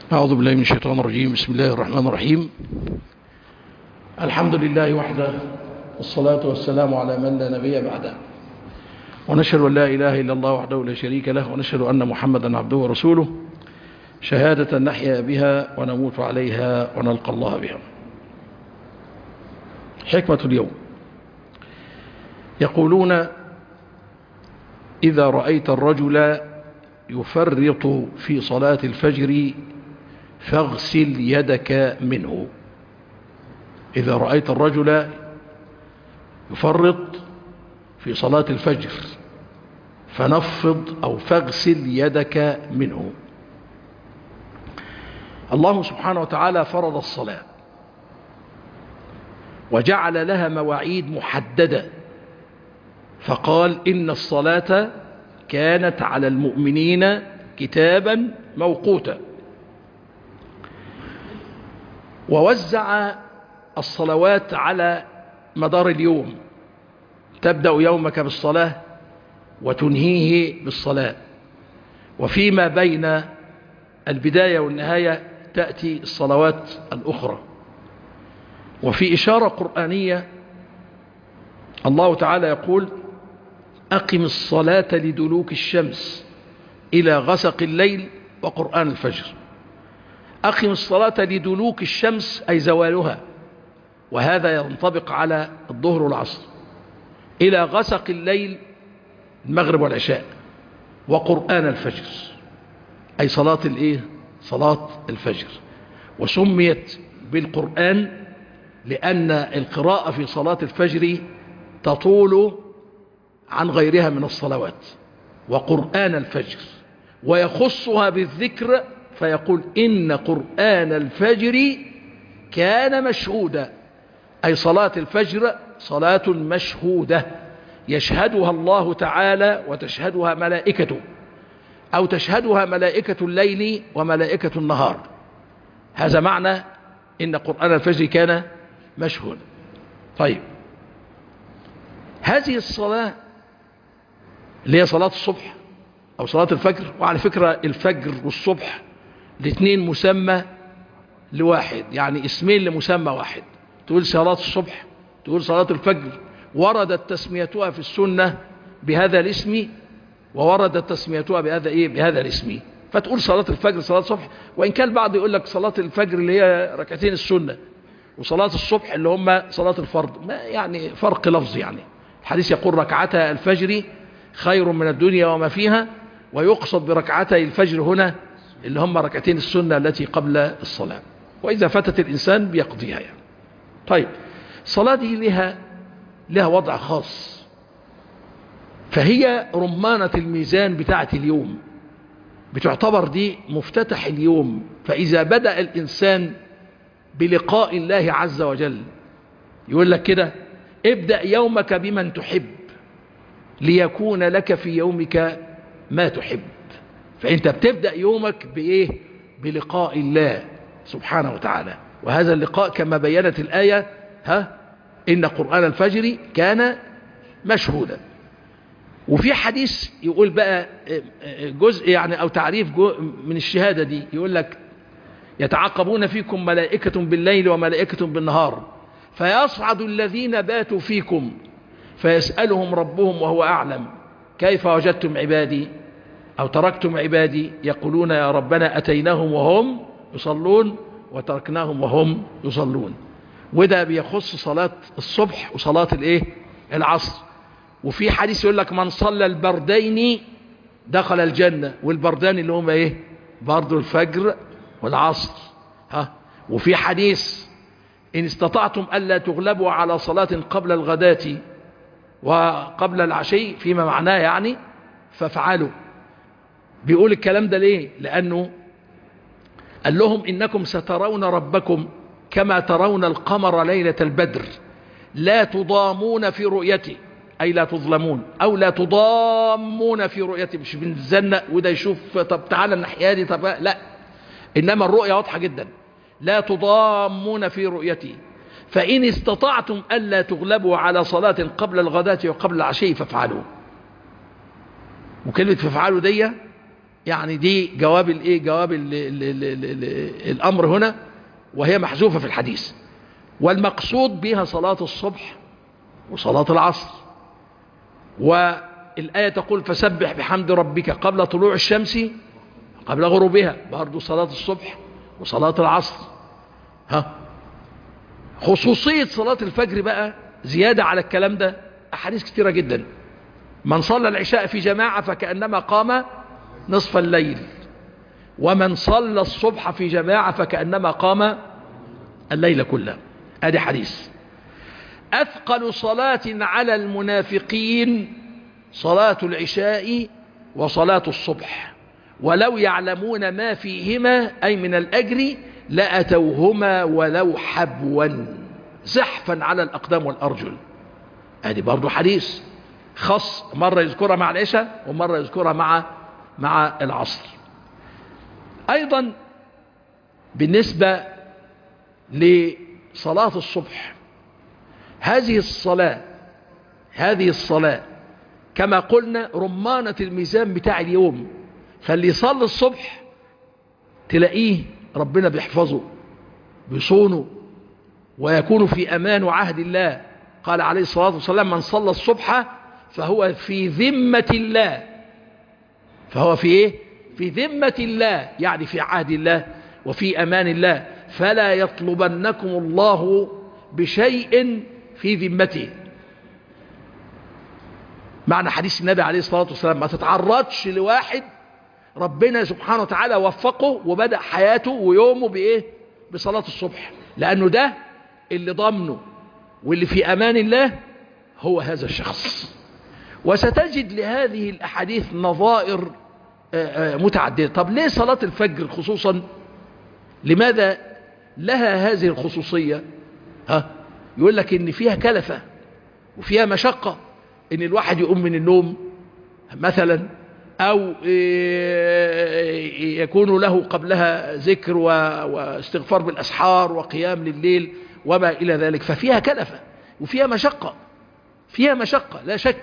أعوذ بالله من الشيطان الرجيم بسم الله الرحمن الرحيم الحمد لله وحده والصلاة والسلام على من لا نبي بعده ونشهد أن لا إله إلا الله وحده لا شريك له ونشهد أن محمدا عبده ورسوله شهادة نحيا بها ونموت عليها ونلقى الله بها حكمة اليوم يقولون إذا رأيت الرجل يفرط في صلاة الفجر فاغسل يدك منه إذا رأيت الرجل يفرط في صلاة الفجر فنفض أو فاغسل يدك منه الله سبحانه وتعالى فرض الصلاة وجعل لها مواعيد محددة فقال إن الصلاة كانت على المؤمنين كتابا موقوتا ووزع الصلوات على مدار اليوم تبدأ يومك بالصلاة وتنهيه بالصلاة وفيما بين البداية والنهاية تأتي الصلوات الأخرى وفي إشارة قرآنية الله تعالى يقول أقم الصلاة لدلوك الشمس إلى غسق الليل وقرآن الفجر أقم الصلاة لدلوك الشمس أي زوالها وهذا ينطبق على الظهر والعصر إلى غسق الليل المغرب والعشاء وقرآن الفجر أي صلاة الإيه؟ صلاة الفجر وسميت بالقرآن لأن القراءة في صلاة الفجر تطول عن غيرها من الصلوات وقرآن الفجر ويخصها بالذكر فيقول إن قرآن الفجر كان مشهودا أي صلاة الفجر صلاة مشهودة يشهدها الله تعالى وتشهدها ملائكته أو تشهدها ملائكة الليل وملائكة النهار هذا معنى إن قرآن الفجر كان مشهودا طيب هذه الصلاة اللي هي صلاة الصبح أو صلاة الفجر وعلى فكرة الفجر والصبح الاثنين مسمى لواحد يعني اسمين لمسمى واحد تقول صلاة الصبح تقول صلاة الفجر وردت تسميتها في السنة بهذا الاسم ووردت تسميتها بهذا ايه بهذا الاسم فتقول صلاة الفجر صلاة الصبح وإن كان البعض يقول لك صلاة الفجر اللي هي ركعتين السنة وصلاة الصبح اللي هم صلاة الفرض ما يعني فرق لفظ يعني الحديث يقول ركعتا الفجر خير من الدنيا وما فيها ويقصد بركعتي الفجر هنا اللي هم ركعتين السنة التي قبل الصلاة وإذا فتت الإنسان بيقضيها يعني. طيب الصلاة دي لها لها وضع خاص فهي رمانة الميزان بتاعة اليوم بتعتبر دي مفتتح اليوم فإذا بدأ الإنسان بلقاء الله عز وجل يقول لك كده ابدأ يومك بمن تحب ليكون لك في يومك ما تحب فأنت بتبدأ يومك بإيه بلقاء الله سبحانه وتعالى وهذا اللقاء كما بينت الآية ها إن قرآن الفجر كان مشهودا وفي حديث يقول بقى جزء يعني أو تعريف من الشهادة دي يقول لك يتعاقبون فيكم ملائكة بالليل وملائكة بالنهار فيصعد الذين باتوا فيكم فيسألهم ربهم وهو أعلم كيف وجدتم عبادي أو تركتم عبادي يقولون يا ربنا أتيناهم وهم يصلون وتركناهم وهم يصلون وده بيخص صلاة الصبح وصلاة الايه العصر وفي حديث يقول لك من صلى البردين دخل الجنة والبردان اللي هم ايه برضو الفجر والعصر ها وفي حديث إن استطعتم ألا تغلبوا على صلاة قبل الغداة وقبل العشي فيما معناه يعني فافعلوا بيقول الكلام ده ليه لأنه قال لهم إنكم سترون ربكم كما ترون القمر ليلة البدر لا تضامون في رؤيته أي لا تظلمون أو لا تضامون في رؤيته مش بنزنق وده يشوف طب تعالى الناحية دي طب لا إنما الرؤية واضحة جدا لا تضامون في رؤيته فإن استطعتم ألا تغلبوا على صلاة قبل الغداة وقبل العشي فافعلوا وكلمة فافعلوا دي يعني دي جواب الايه جواب ال ال ال ال ال الامر هنا وهي محذوفة في الحديث والمقصود بها صلاة الصبح وصلاة العصر والآية تقول فسبح بحمد ربك قبل طلوع الشمس قبل غروبها برضو صلاة الصبح وصلاة العصر ها خصوصية صلاة الفجر بقى زيادة على الكلام ده أحاديث كثيرة جدا من صلى العشاء في جماعة فكأنما قام نصف الليل ومن صلى الصبح في جماعة فكأنما قام الليل كله ادي حديث أثقل صلاة على المنافقين صلاة العشاء وصلاة الصبح ولو يعلمون ما فيهما أي من الأجر لأتوهما ولو حبوا زحفا على الأقدام والأرجل ادي برضو حديث خاص مرة يذكرها مع العشاء ومرة يذكرها مع مع العصر أيضا بالنسبة لصلاة الصبح هذه الصلاة هذه الصلاة كما قلنا رمانة الميزان بتاع اليوم فاللي يصلي الصبح تلاقيه ربنا بيحفظه بيصونه ويكون في أمان وعهد الله قال عليه الصلاة والسلام من صلى الصبح فهو في ذمة الله فهو في ايه في ذمة الله يعني في عهد الله وفي أمان الله فلا يطلبنكم الله بشيء في ذمته معنى حديث النبي عليه الصلاة والسلام ما تتعرضش لواحد ربنا سبحانه وتعالى وفقه وبدأ حياته ويومه بإيه بصلاة الصبح لأنه ده اللي ضمنه واللي في أمان الله هو هذا الشخص وستجد لهذه الأحاديث نظائر متعددة طب ليه صلاة الفجر خصوصا لماذا لها هذه الخصوصية ها يقول لك ان فيها كلفة وفيها مشقة ان الواحد يقوم من النوم مثلا او يكون له قبلها ذكر واستغفار بالاسحار وقيام لليل وما الى ذلك ففيها كلفة وفيها مشقة فيها مشقة لا شك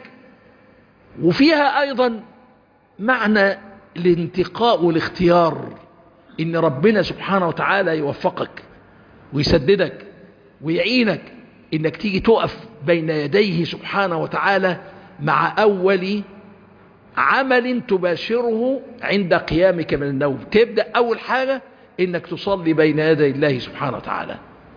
وفيها ايضا معنى الانتقاء والاختيار ان ربنا سبحانه وتعالى يوفقك ويسددك ويعينك انك تيجي تقف بين يديه سبحانه وتعالى مع اول عمل تباشره عند قيامك من النوم تبدأ اول حاجة انك تصلي بين يدي الله سبحانه وتعالى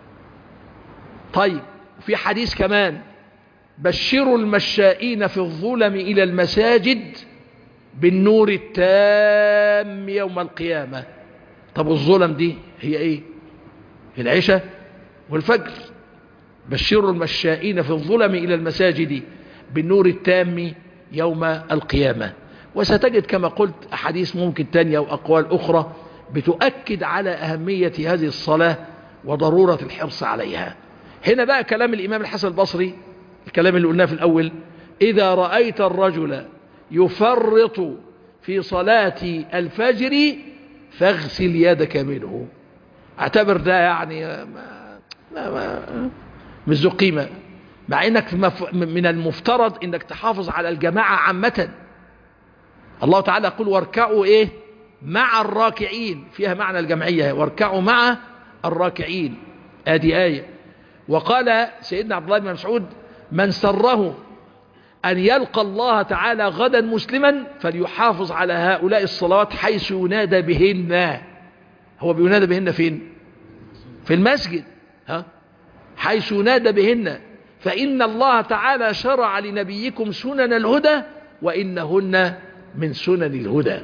طيب في حديث كمان بشروا المشائين في الظلم الى المساجد بالنور التام يوم القيامة طب الظلم دي هي ايه العشاء والفجر بشروا المشائين في الظلم إلى المساجد بالنور التام يوم القيامة وستجد كما قلت أحاديث ممكن تانية وأقوال أخرى بتؤكد على أهمية هذه الصلاة وضرورة الحرص عليها هنا بقى كلام الإمام الحسن البصري الكلام اللي قلناه في الأول إذا رأيت الرجل يفرط في صلاة الفجر فاغسل يدك منه اعتبر ده يعني ما ما ما مش ذو قيمة مع انك من المفترض انك تحافظ على الجماعة عامة الله تعالى يقول واركعوا ايه مع الراكعين فيها معنى الجمعية واركعوا مع الراكعين ادي آية وقال سيدنا عبد الله بن مسعود من سره أن يلقى الله تعالى غدا مسلما فليحافظ على هؤلاء الصلوات حيث ينادى بهن هو بينادى بهن فين في المسجد ها حيث ينادى بهن فإن الله تعالى شرع لنبيكم سنن الهدى وإنهن من سنن الهدى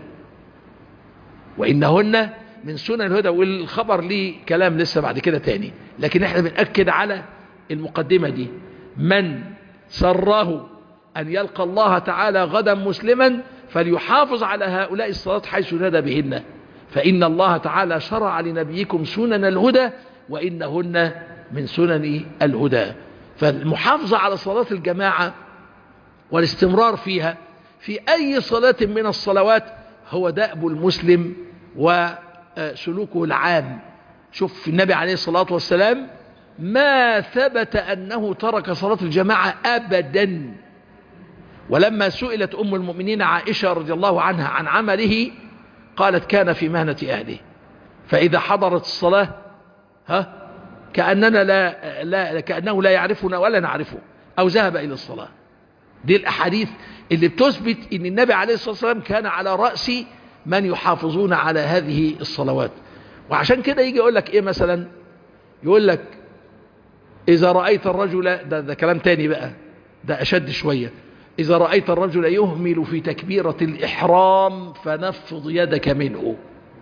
وإنهن من سنن الهدى والخبر ليه كلام لسه بعد كده تاني لكن احنا بنأكد على المقدمة دي من سره أن يلقى الله تعالى غدا مسلما فليحافظ على هؤلاء الصلاة حيث نادى بهن فإن الله تعالى شرع لنبيكم سنن الهدى وإنهن من سنن الهدى فالمحافظة على صلاة الجماعة والاستمرار فيها في أي صلاة من الصلوات هو دأب المسلم وسلوكه العام شوف النبي عليه الصلاة والسلام ما ثبت أنه ترك صلاة الجماعة أبدا ولما سئلت أم المؤمنين عائشة رضي الله عنها عن عمله قالت كان في مهنة أهله فإذا حضرت الصلاة ها كأننا لا, لا كأنه لا يعرفنا ولا نعرفه أو ذهب إلى الصلاة دي الأحاديث اللي بتثبت أن النبي عليه الصلاة والسلام كان على رأس من يحافظون على هذه الصلوات وعشان كده يجي يقول لك إيه مثلا يقول لك إذا رأيت الرجل ده, ده كلام تاني بقى ده أشد شوية إذا رأيت الرجل يهمل في تكبيرة الإحرام فنفض يدك منه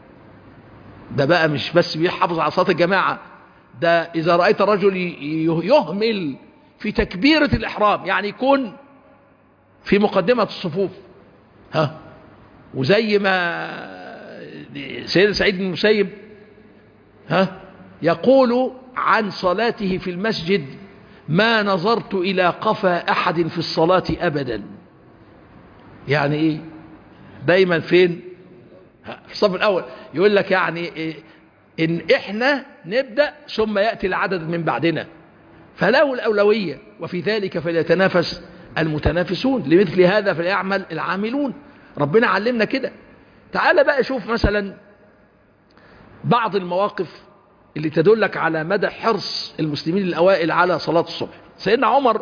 ده بقى مش بس بيحافظ على صلاة الجماعة ده إذا رأيت الرجل يهمل في تكبيرة الإحرام يعني يكون في مقدمة الصفوف ها وزي ما سيدنا سعيد بن المسيب ها يقول عن صلاته في المسجد ما نظرت إلى قفا أحد في الصلاة أبدا يعني إيه دايما فين في الصف الأول يقول لك يعني إيه إن إحنا نبدأ ثم يأتي العدد من بعدنا فله الأولوية وفي ذلك فليتنافس المتنافسون لمثل هذا فليعمل العاملون ربنا علمنا كده تعال بقى شوف مثلا بعض المواقف اللي تدلك على مدى حرص المسلمين الأوائل على صلاة الصبح سيدنا عمر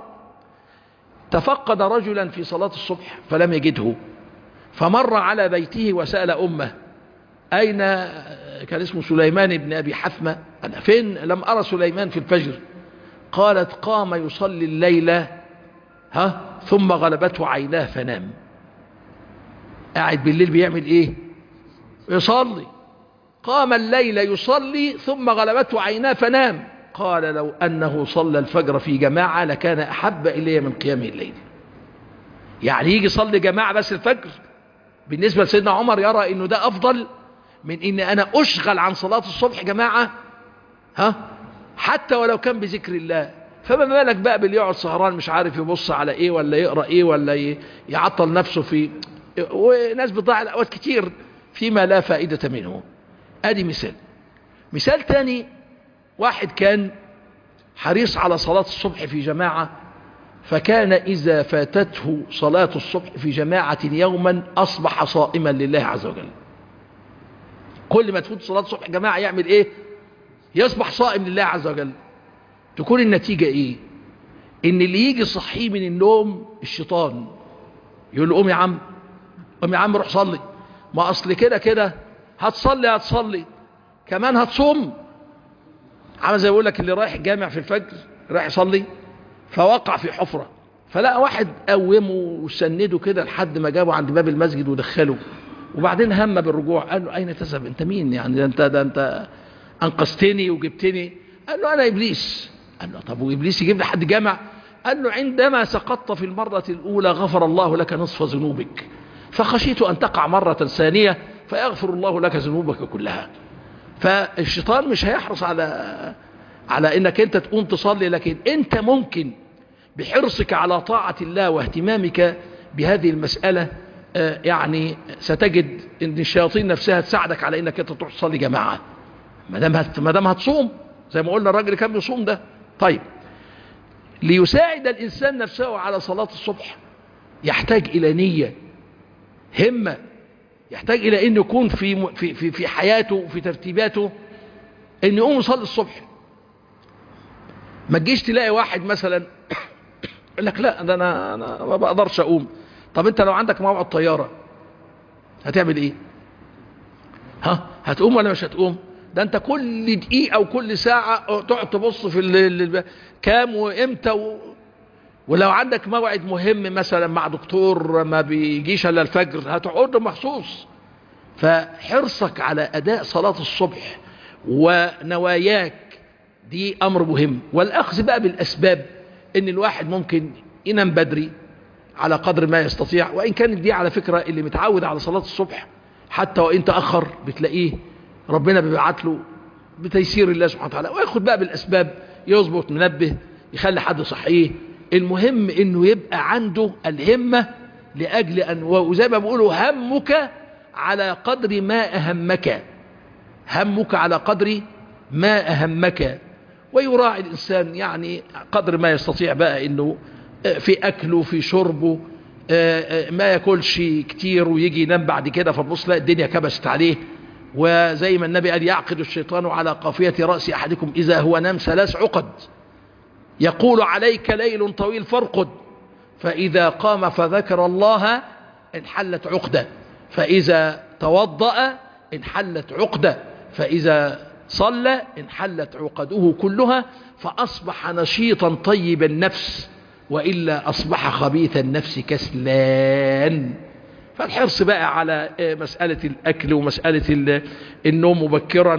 تفقد رجلا في صلاة الصبح فلم يجده فمر على بيته وسأل أمه أين كان اسمه سليمان بن أبي حثمة أنا فين لم أرى سليمان في الفجر قالت قام يصلي الليلة ها ثم غلبته عيناه فنام قاعد بالليل بيعمل ايه يصلي قام الليل يصلي ثم غلبته عيناه فنام قال لو أنه صلى الفجر في جماعة لكان أحب إلي من قيامه الليل يعني يجي يصلي جماعة بس الفجر بالنسبة لسيدنا عمر يرى أنه ده أفضل من أن أنا أشغل عن صلاة الصبح جماعة ها حتى ولو كان بذكر الله فما بالك بقى باللي يقعد سهران مش عارف يبص على ايه ولا يقرأ ايه ولا يعطل نفسه في وناس بتضيع الاوقات كتير فيما لا فائدة منه ادي مثال مثال تاني واحد كان حريص على صلاة الصبح في جماعة فكان إذا فاتته صلاة الصبح في جماعة يوما أصبح صائما لله عز وجل كل ما تفوت صلاة الصبح جماعة يعمل إيه يصبح صائم لله عز وجل تكون النتيجة إيه إن اللي يجي صحيه من النوم الشيطان يقول له قوم يا عم قوم يا عم روح صلي ما أصل كده كده هتصلي هتصلي كمان هتصوم عامل زي يقول لك اللي رايح جامع في الفجر رايح يصلي فوقع في حفرة فلقى واحد قومه وسنده كده لحد ما جابه عند باب المسجد ودخله وبعدين هم بالرجوع قال له أين تذهب أنت مين يعني ده أنت, ده أنت أنقذتني وجبتني قال له أنا إبليس قال له طب وإبليس يجيب لي حد جامع قال له عندما سقطت في المرة الأولى غفر الله لك نصف ذنوبك فخشيت أن تقع مرة ثانية فيغفر الله لك ذنوبك كلها فالشيطان مش هيحرص على على انك انت تقوم تصلي لكن انت ممكن بحرصك على طاعة الله واهتمامك بهذه المسألة يعني ستجد ان الشياطين نفسها تساعدك على انك انت تروح تصلي جماعة ما دام هتصوم زي ما قلنا الراجل كان بيصوم ده طيب ليساعد الانسان نفسه على صلاة الصبح يحتاج الى نية همة يحتاج الى انه يكون في في في, في حياته وفي ترتيباته انه يقوم يصلي الصبح ما تجيش تلاقي واحد مثلا يقول لك لا ده انا انا ما بقدرش اقوم طب انت لو عندك موعد طياره هتعمل ايه ها هتقوم ولا مش هتقوم ده انت كل دقيقه او كل ساعه تقعد تبص في ال كام وامتى و... ولو عندك موعد مهم مثلا مع دكتور ما بيجيش الا الفجر هتقعد له مخصوص فحرصك على اداء صلاه الصبح ونواياك دي امر مهم والاخذ بقى بالاسباب ان الواحد ممكن ينام بدري على قدر ما يستطيع وان كانت دي على فكرة اللي متعود على صلاة الصبح حتى وان تأخر بتلاقيه ربنا بيبعت له بتيسير الله سبحانه وتعالى وياخد بقى بالاسباب يظبط منبه يخلي حد صحيه المهم انه يبقى عنده الهمة لاجل ان وزي ما بيقولوا همك على قدر ما اهمك همك على قدر ما اهمك ويراعي الإنسان يعني قدر ما يستطيع بقى أنه في أكله في شربه آه، آه، ما ياكلش كتير ويجي ينام بعد كده فبص لا الدنيا كبست عليه وزي ما النبي قال يعقد الشيطان على قافية رأس أحدكم إذا هو نام ثلاث عقد يقول عليك ليل طويل فارقد فإذا قام فذكر الله انحلت عقدة فإذا توضأ انحلت عقدة فإذا صلى انحلت عقده كلها فأصبح نشيطا طيب النفس وإلا أصبح خبيث النفس كسلان فالحرص بقى على آه، مسألة الأكل ومسألة ال- النوم مبكرا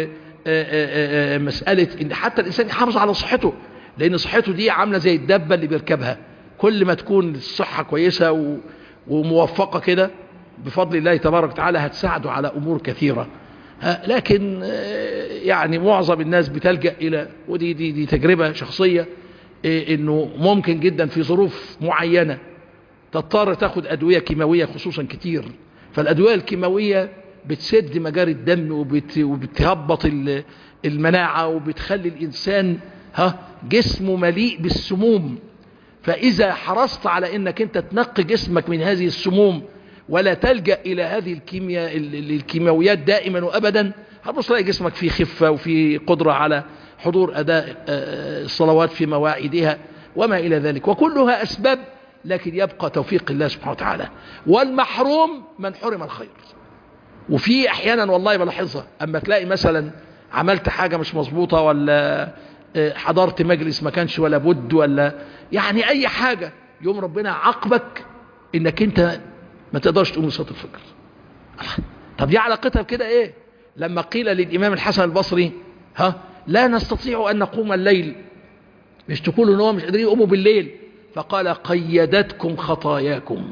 ومسألة إن حتى الإنسان يحافظ على صحته لأن صحته دي عاملة زي الدبة اللي بيركبها كل ما تكون الصحة كويسة و- وموفقة كده بفضل الله تبارك وتعالى هتساعده على أمور كثيرة ها، لكن آه، يعني معظم الناس بتلجأ إلى ودي دي, دي تجربة شخصية إيه، إنه ممكن جدا في ظروف معينة تضطر تاخد أدوية كيماوية خصوصا كتير فالأدوية الكيماوية بتسد مجاري الدم وبت وبتهبط ال- المناعة وبتخلي الإنسان ها جسمه مليء بالسموم فإذا حرصت على أنك أنت تنقي جسمك من هذه السموم ولا تلجأ إلى هذه الكيمياء ال- ال- الكيماويات دائما وأبدا هتبص تلاقي جسمك فيه خفة وفيه قدرة على حضور أداء آه، الصلوات في مواعيدها وما إلى ذلك وكلها أسباب لكن يبقى توفيق الله سبحانه وتعالى والمحروم من حرم الخير وفي احيانا والله بلاحظها اما تلاقي مثلا عملت حاجة مش مظبوطة ولا آه، حضرت مجلس ما كانش ولا بد ولا يعني اي حاجة يوم ربنا عاقبك انك انت ما تقدرش تقوم لصلاة الفجر طب دي علاقتها بكده ايه لما قيل للامام الحسن البصري ها لا نستطيع ان نقوم الليل مش تقولوا ان هو مش قادرين يقوموا بالليل فقال قيدتكم خطاياكم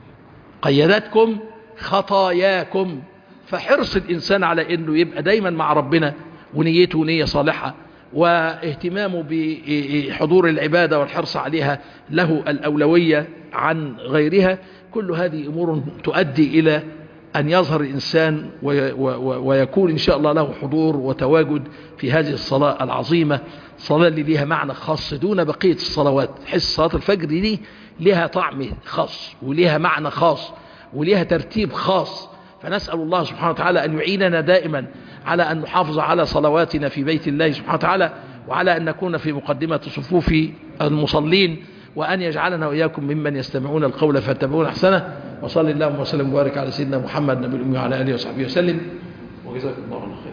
قيدتكم خطاياكم فحرص الإنسان على أنه يبقى دايما مع ربنا ونيته نية صالحة واهتمامه بحضور العبادة والحرص عليها له الأولوية عن غيرها كل هذه أمور تؤدي إلى أن يظهر الإنسان وي- و- ويكون إن شاء الله له حضور وتواجد في هذه الصلاة العظيمة صلاة اللي ليها معنى خاص دون بقية الصلوات حس صلاة الفجر دي لها طعم خاص ولها معنى خاص ولها ترتيب خاص فنسأل الله سبحانه وتعالى أن يعيننا دائما على أن نحافظ على صلواتنا في بيت الله سبحانه وتعالى وعلى أن نكون في مقدمة صفوف المصلين وأن يجعلنا وإياكم ممن يستمعون القول فيتبعون أحسنه وصلى اللهم وسلم وبارك على سيدنا محمد نبي الأمي وعلى آله وصحبه وسلم وجزاكم الله خيرا